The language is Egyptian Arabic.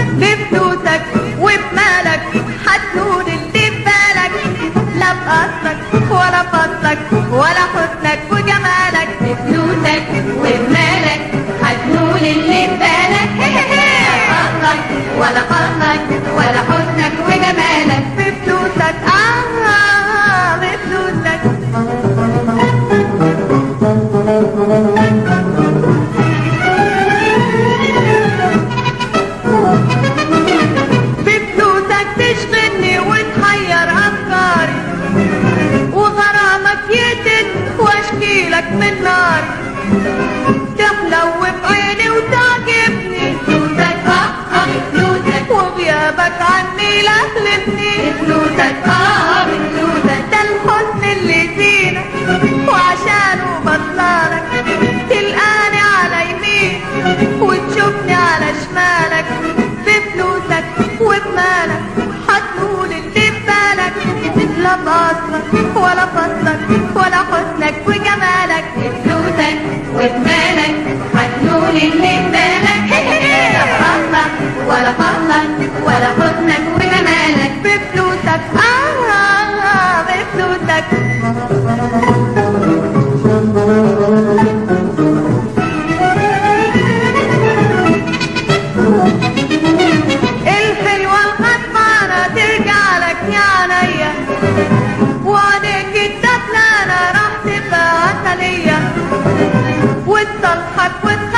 بفلوسك وبمالك هتنول اللي في بالك لا بقصدك ولا فضلك ولا حسنك وجمالك بفلوسك وبمالك هتنول اللي في بالك فضلك ولا فضلك ولا حسنك وجمالك بفلوسك آه بفلوسك بفلوسك تشغلني وتحير أفكاري وغرامك يتد واشكيلك من ناري تحلو بعيني وتعجبني فلوسك اه اه بفلوسك وغيابك عني لا تلفني بفلوسك اه بفلوسك ده الحزن اللي زينك وعشانه بطلالك تلقاني على يمين وتشوفني على شمالك بفلوسك وبمالك هتقول اللي في بالك لا بقصدك ولا فضلك ولا حسنك وجمالك بفلوسك وبمالك هتنول اللي في بالك لا فضلك ولا فضلك ولا حسنك وجمالك بفلوسك آه, آه, آه بفلوسك الحلوة الغضبانة ترجع لك يا عينيا وعليك الدفلانة راح تبقى عسلية وتصلحك وتصلحك